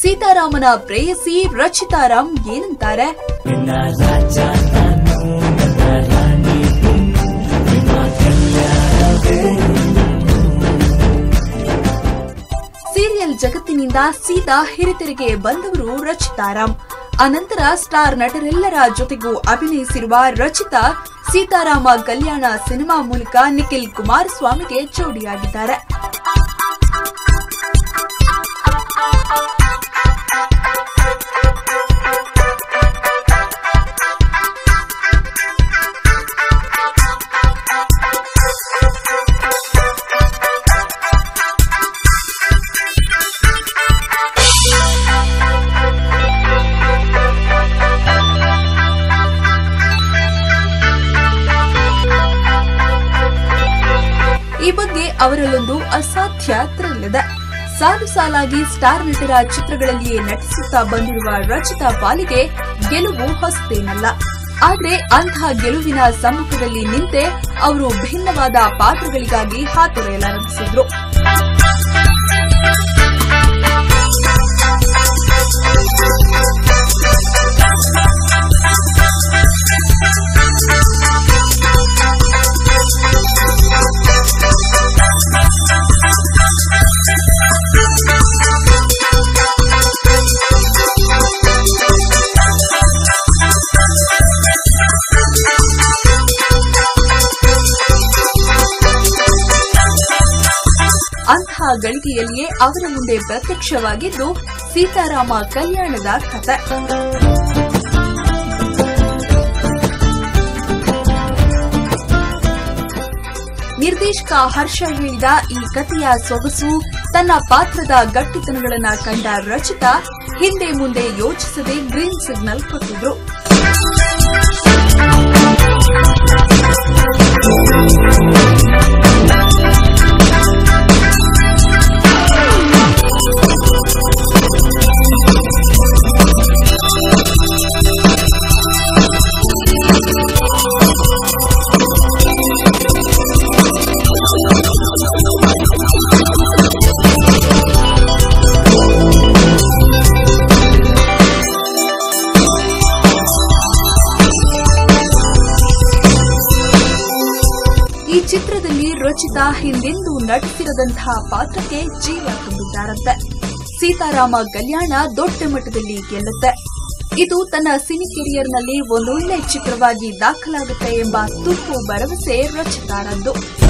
ಸೀತಾರಾಮನ ಪ್ರೇಯಸಿ ರಚಿತಾರಾಮ್ ಏನಂತಾರೆ ಸೀರಿಯಲ್ ಜಗತ್ತಿನಿಂದ ಸೀದಾ ಹಿರಿತೆರೆಗೆ ಬಂದವರು ರಚಿತಾರಾಮ್ ಅನಂತರ ಸ್ಟಾರ್ ನಟರೆಲ್ಲರ ಜೊತೆಗೂ ಅಭಿನಯಿಸಿರುವ ರಚಿತಾ ಸೀತಾರಾಮ ಕಲ್ಯಾಣ ಸಿನಿಮಾ ಮೂಲಕ ನಿಖಿಲ್ ಕುಮಾರಸ್ವಾಮಿಗೆ ಜೋಡಿಯಾಗಿದ್ದಾರೆ ಈ ಬಗ್ಗೆ ಅವರಲ್ಲೊಂದು ಅಸಾಧ್ಯ ಥ್ರಿಲ್ ಇದೆ ಸಾಲು ಸಾಲಾಗಿ ಸ್ಟಾರ್ ನಟರ ಚಿತ್ರಗಳಲ್ಲಿಯೇ ನಟಿಸುತ್ತಾ ಬಂದಿರುವ ರಚಿತಾ ಪಾಲಿಗೆ ಗೆಲುವು ಹೊಸತೇನಲ್ಲ ಆದ್ರೆ ಅಂತಹ ಗೆಲುವಿನ ಸಮ್ಮುಖದಲ್ಲಿ ನಿಂತೆ ಅವರು ಭಿನ್ನವಾದ ಪಾತ್ರಗಳಿಗಾಗಿ ಹಾತೊರೆಯಲಾರಂಭಿಸಿದ್ರು ಅಂತಹ ಗಳಿಗೆಯಲ್ಲಿಯೇ ಅವರ ಮುಂದೆ ಪ್ರತ್ಯಕ್ಷವಾಗಿದ್ದು ಸೀತಾರಾಮ ಕಲ್ಯಾಣದ ಕಥೆ ನಿರ್ದೇಶಕ ಹರ್ಷ ಹೇಳಿದ ಈ ಕಥೆಯ ಸೊಗಸು ತನ್ನ ಪಾತ್ರದ ಗಟ್ಟಿತನಗಳನ್ನ ಕಂಡ ರಚಿತಾ ಹಿಂದೆ ಮುಂದೆ ಯೋಚಿಸದೆ ಗ್ರೀನ್ ಸಿಗ್ನಲ್ ಕೊಟ್ಟಿದ್ರು ಈ ಚಿತ್ರದಲ್ಲಿ ರಚಿತಾ ಹಿಂದೆಂದೂ ನಟಿಸಿರದಂತಹ ಪಾತ್ರಕ್ಕೆ ಜೀವ ತುಂಬಿದ್ದಾರಂತೆ ಸೀತಾರಾಮ ಕಲ್ಯಾಣ ದೊಡ್ಡ ಮಟ್ಟದಲ್ಲಿ ಗೆಲ್ಲುತ್ತೆ ಇದು ತನ್ನ ಸಿನಿ ಕೆರಿಯರ್ನಲ್ಲಿ ಒಂದೊಳ್ಳೆ ಚಿತ್ರವಾಗಿ ದಾಖಲಾಗುತ್ತೆ ಎಂಬ ತುಪ್ಪು ಭರವಸೆ ರಚಿತಾರದ್ದು